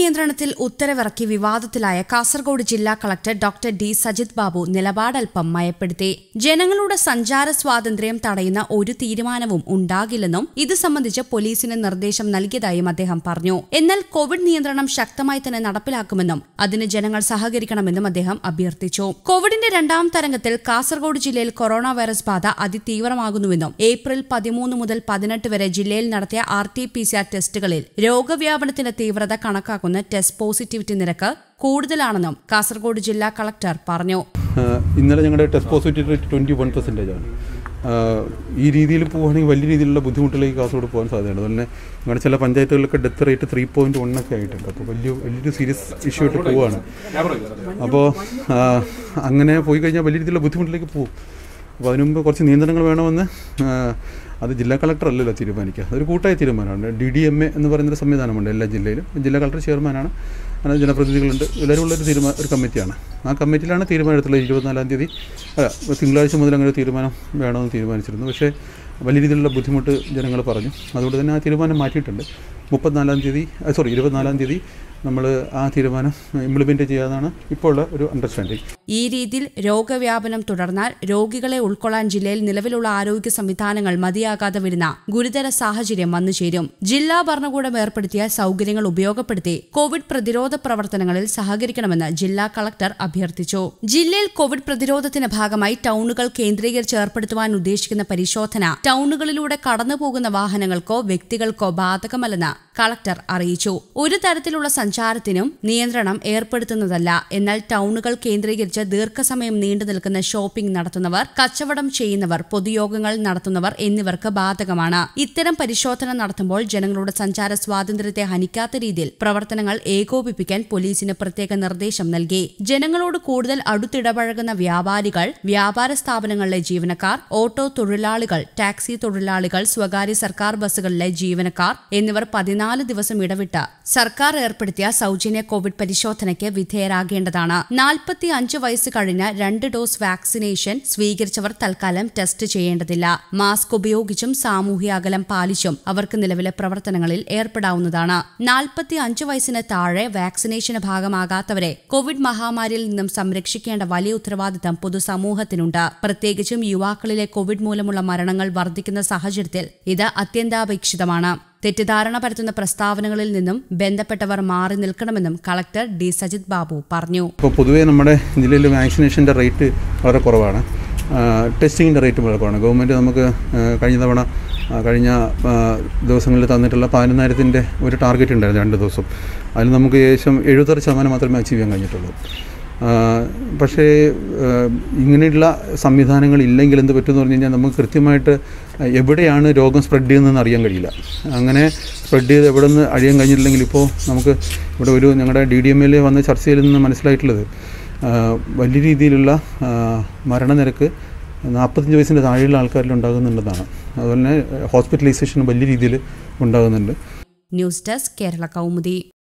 നിയന്ത്രണത്തിൽ ഉത്തരവിറക്കി വിവാദത്തിലായ കാസർഗോഡ് ജില്ലാ collector doctor D Sajith Babu നിലപാടൽപ്പം മയപ്പെടുത്തി ജനങ്ങളുടെ സഞ്ചാര സ്വാതന്ത്ര്യം തടയുന്ന ഒരു തീരുമാനവും ഉണ്ടാകില്ലെന്നും ഇത് സംബന്ധിച്ച് പോലീസിന് നിർദ്ദേശം നൽകിയതായും അദ്ദേഹം പറഞ്ഞു എന്നാൽ കോവിഡ് നിയന്ത്രണം ശക്തമായി തന്നെ നടപ്പിലാക്കുമെന്നും അതിന് ജനങ്ങൾ സഹകരിക്കണമെന്നും അദ്ദേഹം അഭ്യർത്ഥിച്ചു കോവിഡിന്റെ രണ്ടാം തരംഗത്തിൽ കാസർഗോഡ് ജില്ലയിൽ കൊറോണ വൈറസ് ബാധ അതിതീവ്രമാകുന്നുവെന്നും ഏപ്രിൽ പതിമൂന്ന് മുതൽ പതിനെട്ട് വരെ ജില്ലയിൽ നടത്തിയ R T P C R ടെസ്റ്റുകളിൽ രോഗവ്യാപനത്തിന്റെ തീവ്രത കണക്കാക്കുന്ന ടെസ്റ്റ് പോസിറ്റിവിറ്റി നിരക്ക് കൂടുതലാണെന്നും കാസർഗോഡ് ജില്ലാ കളക്ടർ പറഞ്ഞു ആഹ് ഇന്നലെ ഞങ്ങളുടെ test positivity rate twenty one percentage ആണ് ആഹ് ഈ രീതിയിൽ പോവുകയാണെങ്കിൽ വലിയ രീതിയിലുള്ള ബുദ്ധിമുട്ടിലേക്ക് കാസർഗോഡ് പോകാൻ സാധ്യതയുണ്ട് അതുപോലെ ഞങ്ങളുടെ ചില പഞ്ചായത്തുകളിലൊക്കെ death rate three point one ഒക്കെ ആയിട്ടുണ്ട് അപ്പോൾ വലിയ വലിയൊരു സീരിയസ് ഇഷ്യൂ ആയിട്ട് പോവുകയാണ് അപ്പോൾ ആഹ് അങ്ങനെ പോയി കഴിഞ്ഞാൽ വലിയ രീതിയിലുള്ള ബുദ്ധിമുട്ടിലേക്ക് പോകും അപ്പോൾ അതിനു മുമ്പ് കുറച്ച് നിയന്ത്രണങ്ങൾ വേണമെന്ന് ആഹ് അത് ജില്ലാ കളക്ടർ അല്ലല്ലോ തീരുമാനിക്കുക അതൊരു കൂട്ടായ തീരുമാനമാണ് ഡി ഡി എം എ എന്ന് പറയുന്നൊരു സംവിധാനമുണ്ട് എല്ലാ ജില്ലയിലും ജില്ലാ കളക്ടർ ചെയർമാനാണ് അങ്ങനെ ജനപ്രതിനിധികളുണ്ട് എല്ലാവരും ഉള്ളൊരു തീരുമാന ഒരു കമ്മിറ്റിയാണ് ആ കമ്മിറ്റിയിലാണ് തീരുമാനം എടുത്തുള്ളത് ഇരുപത്തിനാലാം തീയതി അല്ല തിങ്കളാഴ്ച മുതൽ അങ്ങനെ ഒരു തീരുമാനം വേണമെന്ന് തീരുമാനിച്ചിരുന്നു പക്ഷേ വലിയ രീതിയിലുള്ള ബുദ്ധിമുട്ട് ജനങ്ങൾ പറഞ്ഞു അതുകൊണ്ട് തന്നെ ആ തീരുമാനം മാറ്റിയിട്ടുണ്ട് മുപ്പത്തിനാലാം തീയതി സോറി ഇരുപത്തിനാലാം തീയതി നമ്മൾ ആ തീരുമാനം ഇംപ്ലിമെൻറ്റ് ചെയ്യാനാണ് ഇപ്പോൾ ഉള്ള ഒരു അണ്ടർസ്റ്റാൻഡിങ് ഈ രീതിയിൽ രോഗവ്യാപനം തുടർന്നാൽ രോഗികളെ ഉൾക്കൊള്ളാൻ ജില്ലയിൽ നിലവിലുള്ള ആരോഗ്യ സംവിധാനങ്ങൾ മതിയാകാതെ വരുന്ന ഗുരുതര സാഹചര്യം വന്നുചേരും ജില്ലാ ഭരണകൂടം ഏർപ്പെടുത്തിയ സൗകര്യങ്ങൾ ഉപയോഗപ്പെടുത്തി കോവിഡ് പ്രതിരോധ പ്രവർത്തനങ്ങളിൽ സഹകരിക്കണമെന്ന് ജില്ലാ കളക്ടർ അഭ്യർത്ഥിച്ചു ജില്ലയിൽ കോവിഡ് പ്രതിരോധത്തിന്റെ ഭാഗമായി ടൗണുകൾ കേന്ദ്രീകരിച്ച് ഏർപ്പെടുത്തുവാൻ ഉദ്ദേശിക്കുന്ന പരിശോധന ടൗണുകളിലൂടെ കടന്നുപോകുന്ന വാഹനങ്ങൾക്കോ വ്യക്തികൾക്കോ ബാധകമല്ലെന്ന് കളക്ടർ അറിയിച്ചു ഒരു തരത്തിലുള്ള സഞ്ചാരത്തിനും നിയന്ത്രണം ഏർപ്പെടുത്തുന്നതല്ല എന്നാൽ ടൗണുകൾ കേന്ദ്രീകരിച്ച് ദീർഘസമയം നീണ്ടു നിൽക്കുന്ന ഷോപ്പിംഗ് നടത്തുന്നവർ കച്ചവടം ചെയ്യുന്നവർ പൊതുയോഗങ്ങൾ നടത്തുന്നവർ എന്നിവർക്ക് ബാധകമാണ് ഇത്തരം പരിശോധന നടത്തുമ്പോൾ ജനങ്ങളുടെ സഞ്ചാര സ്വാതന്ത്ര്യത്തെ ഹനിക്കാത്ത രീതിയിൽ പ്രവർത്തനങ്ങൾ ഏകോപിപ്പിക്കാൻ പോലീസിന് പ്രത്യേക നിർദ്ദേശം നൽകി ജനങ്ങളോട് കൂടുതൽ അടുത്തിടപഴകുന്ന വ്യാപാരികൾ വ്യാപാര സ്ഥാപനങ്ങളിലെ ജീവനക്കാർ ഓട്ടോ തൊഴിലാളികൾ ടാക്സി തൊഴിലാളികൾ സ്വകാര്യ സർക്കാർ ബസ്സുകളിലെ ജീവനക്കാർ എന്നിവർ പതിനാല് ദിവസം ഇടവിട്ട് സർക്കാർ ഏർപ്പെടുത്തിയ സൗജന്യ കോവിഡ് പരിശോധനയ്ക്ക് വിധേയരാകേണ്ടതാണ് നാൽപ്പത്തി അഞ്ച് വയസ്സ് കഴിഞ്ഞ രണ്ട് ഡോസ് വാക്സിനേഷൻ സ്വീകരിച്ചവർ തൽക്കാലം ടെസ്റ്റ് ചെയ്യേണ്ടതില്ല മാസ്ക് ഉപയോഗിച്ചും സാമൂഹ്യ അകലം പാലിച്ചും അവർക്ക് നിലവിലെ പ്രവർത്തനങ്ങളിൽ ഏർപ്പെടാവുന്നതാണ് നാൽപ്പത്തി അഞ്ച് വയസ്സിന് താഴെ വാക്സിനേഷന് ഭാഗമാകാത്തവരെ കോവിഡ് മഹാമാരിയിൽ നിന്നും സംരക്ഷിക്കേണ്ട വലിയ ഉത്തരവാദിത്തം പൊതുസമൂഹത്തിനുണ്ട് പ്രത്യേകിച്ചും യുവാക്കളിലെ കോവിഡ് മൂലമുള്ള മരണങ്ങൾ വർദ്ധിക്കുന്ന സാഹചര്യത്തിൽ ഇത് അത്യന്താപേക്ഷിതമാണ് തെറ്റിദ്ധാരണ പരത്തുന്ന പ്രസ്താവനകളിൽ നിന്നും ബന്ധപ്പെട്ടവർ മാറി നിൽക്കണമെന്നും കളക്ടർ ഡി സജിത് ബാബു പറഞ്ഞു ഇപ്പോൾ പൊതുവേ നമ്മുടെ ജില്ലയിൽ വാക്സിനേഷൻ്റെ റേറ്റ് വളരെ കുറവാണ് ടെസ്റ്റിങ്ങിൻ്റെ റേറ്റ് വളരെ കുറവാണ് ഗവൺമെൻറ് നമുക്ക് ആ, കഴിഞ്ഞ തവണ ആ, കഴിഞ്ഞ ആ, ദിവസങ്ങളിൽ തന്നിട്ടുള്ള പതിനൊന്നായിരത്തിൻ്റെ ഒരു ടാർഗറ്റ് ഉണ്ടായിരുന്നു രണ്ട് ദിവസം അതിൽ നമുക്ക് ഏകദേശം എഴുപത്താറ് ശതമാനം മാത്രമേ അച്ചീവ് ചെയ്യാൻ കഴിഞ്ഞിട്ടുള്ളൂ ആ, പക്ഷേ ആ, ഇങ്ങനെയുള്ള സംവിധാനങ്ങൾ ഇല്ലെങ്കിൽ എന്ത് പറ്റുമെന്ന് പറഞ്ഞു കഴിഞ്ഞാൽ നമുക്ക് കൃത്യമായിട്ട് എവിടെയാണ് രോഗം സ്പ്രെഡ് ചെയ്യുന്നതെന്ന് അറിയാൻ കഴിയില്ല അങ്ങനെ സ്പ്രെഡ് ചെയ്ത് എവിടെ നിന്ന് അഴിയാൻ കഴിഞ്ഞിട്ടില്ലെങ്കിൽ ഇപ്പോൾ നമുക്ക് ഇവിടെ ഒരു ഞങ്ങളുടെ ഡി ഡി എം എൽ വന്ന ചർച്ചയിൽ നിന്ന് മനസ്സിലായിട്ടുള്ളത് ആ, വലിയ രീതിയിലുള്ള ആ, മരണനിരക്ക് നാൽപ്പത്തഞ്ച് വയസ്സിൻ്റെ താഴെയുള്ള ആൾക്കാരിൽ ഉണ്ടാകുന്നുണ്ടെന്നാണ് അതുപോലെ തന്നെ ഹോസ്പിറ്റലൈസേഷൻ വലിയ രീതിയിൽ ഉണ്ടാകുന്നുണ്ട് ന്യൂസ് ഡെസ്ക് കേരള കൗമുദി